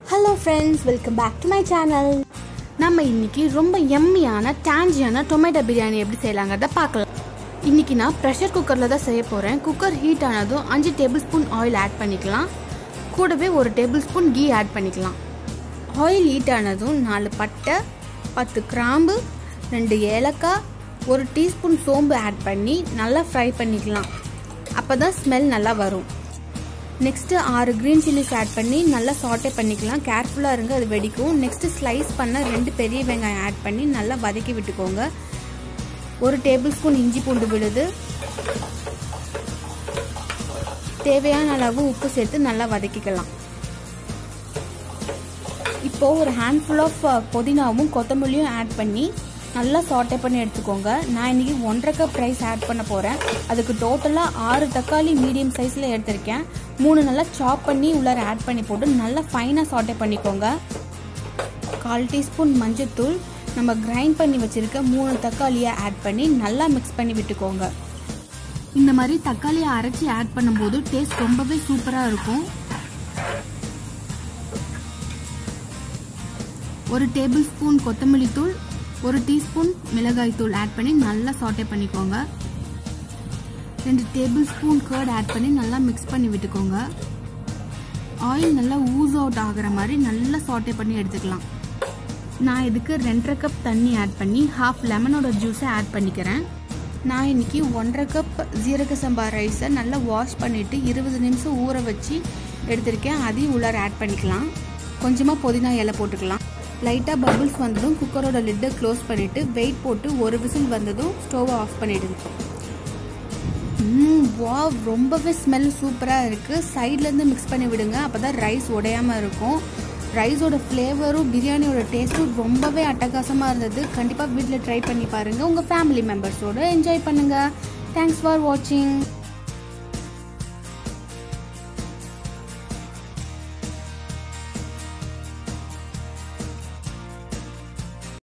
hello friends welcome back to my channel நம்ம இன்னைக்கு ரொம்ப எம்மியான டேஞ்சியான டொமேட்டோ பிரியாணி எப்படி செய்யலாங்கிறத பார்க்கலாம் இன்னைக்கு நான் ப்ரெஷர் குக்கரில் தான் செய்ய போகிறேன் குக்கர் ஹீட் ஆனதும் அஞ்சு டேபிள் ஸ்பூன் ஆயில் ஆட் பண்ணிக்கலாம் கூடவே ஒரு டேபிள் ஸ்பூன் கீ ஆட் பண்ணிக்கலாம் ஆயில் ஹீட் ஆனதும் நாலு பட்டை பத்து கிராம்பு ரெண்டு ஏலக்காய் ஒரு டீஸ்பூன் சோம்பு ஆட் பண்ணி நல்லா ஃப்ரை பண்ணிக்கலாம் அப்போ தான் ஸ்மெல் நல்லா வரும் நெக்ஸ்ட்டு ஆறு க்ரீன் சில்லிஸ் ஆட் பண்ணி நல்லா சாட்டே பண்ணிக்கலாம் கேர்ஃபுல்லாக இருங்க அது வெடிக்கும் நெக்ஸ்ட்டு ஸ்லைஸ் பண்ண ரெண்டு பெரிய வெங்காயம் ஆட் பண்ணி நல்லா வதக்கி விட்டுக்கோங்க ஒரு டேபிள் ஸ்பூன் இஞ்சி பூண்டு விழுது தேவையான அளவு உப்பு சேர்த்து நல்லா வதக்கிக்கலாம் இப்போ ஒரு ஹேண்ட்ஃபுல் ஆஃப் புதினாவும் கொத்தமல்லியும் ஆட் பண்ணி நல்லா சாட்டே பண்ணி எடுத்துக்கோங்க நான் இன்னைக்கு ஒன்றரை கப் ரைஸ் ஆட் பண்ண போகிறேன் அதுக்கு டோட்டலாக ஆறு தக்காளி மீடியம் சைஸில் எடுத்திருக்கேன் மூணு நல்லா சாப் பண்ணி உள்ளார ஆட் பண்ணி போட்டு நல்லா ஃபைனாக சாட்டே பண்ணிக்கோங்க கால் டீஸ்பூன் மஞ்சத்தூள் நம்ம கிரைண்ட் பண்ணி வச்சுருக்க மூணு தக்காளியை ஆட் பண்ணி நல்லா மிக்ஸ் பண்ணி விட்டுக்கோங்க இந்த மாதிரி தக்காளியை அரைச்சி ஆட் பண்ணும்போது டேஸ்ட் ரொம்பவே சூப்பராக இருக்கும் ஒரு டேபிள் ஸ்பூன் கொத்தமல்லி தூள் ஒரு டீஸ்பூன் மிளகாய் தூள் ஆட் பண்ணி நல்லா சாட்டே பண்ணிக்கோங்க ரெண்டு டேபிள் ஸ்பூன் கர்ட் ஆட் பண்ணி நல்லா மிக்ஸ் பண்ணி விட்டுக்கோங்க ஆயில் நல்லா ஊஸ் அவுட் ஆகிற மாதிரி நல்லா சாட்டே பண்ணி எடுத்துக்கலாம் நான் இதுக்கு ரெண்டரை கப் தண்ணி ஆட் பண்ணி ஹாஃப் லெமனோட ஜூஸை ஆட் பண்ணிக்கிறேன் நான் இன்னைக்கு ஒன்றரை கப் ஜீரக சம்பா ரைஸை நல்லா வாஷ் பண்ணிவிட்டு இருபது நிமிஷம் ஊற வச்சு எடுத்திருக்கேன் அதையும் உள்ளார ஆட் பண்ணிக்கலாம் கொஞ்சமாக புதினா இலை போட்டுக்கலாம் லைட்டாக பபுள்ஸ் வந்ததும் குக்கரோட லிட்டை க்ளோஸ் பண்ணிவிட்டு வெயிட் போட்டு ஒரு விசில் வந்ததும் ஸ்டோவை ஆஃப் பண்ணிவிடுங்க வா ரொம்பவே ஸ்மெல் சூப்பராக இருக்குது சைட்லேருந்து மிக்ஸ் பண்ணி விடுங்க அப்போ தான் ரைஸ் உடையாமல் இருக்கும் ரைஸோட ஃப்ளேவரும் பிரியாணியோட டேஸ்ட்டும் ரொம்பவே அட்டகாசமாக இருந்தது கண்டிப்பாக வீட்டில் ட்ரை பண்ணி பாருங்கள் உங்கள் ஃபேமிலி மெம்பர்ஸோடு என்ஜாய் பண்ணுங்கள் தேங்க்ஸ் ஃபார் வாட்சிங்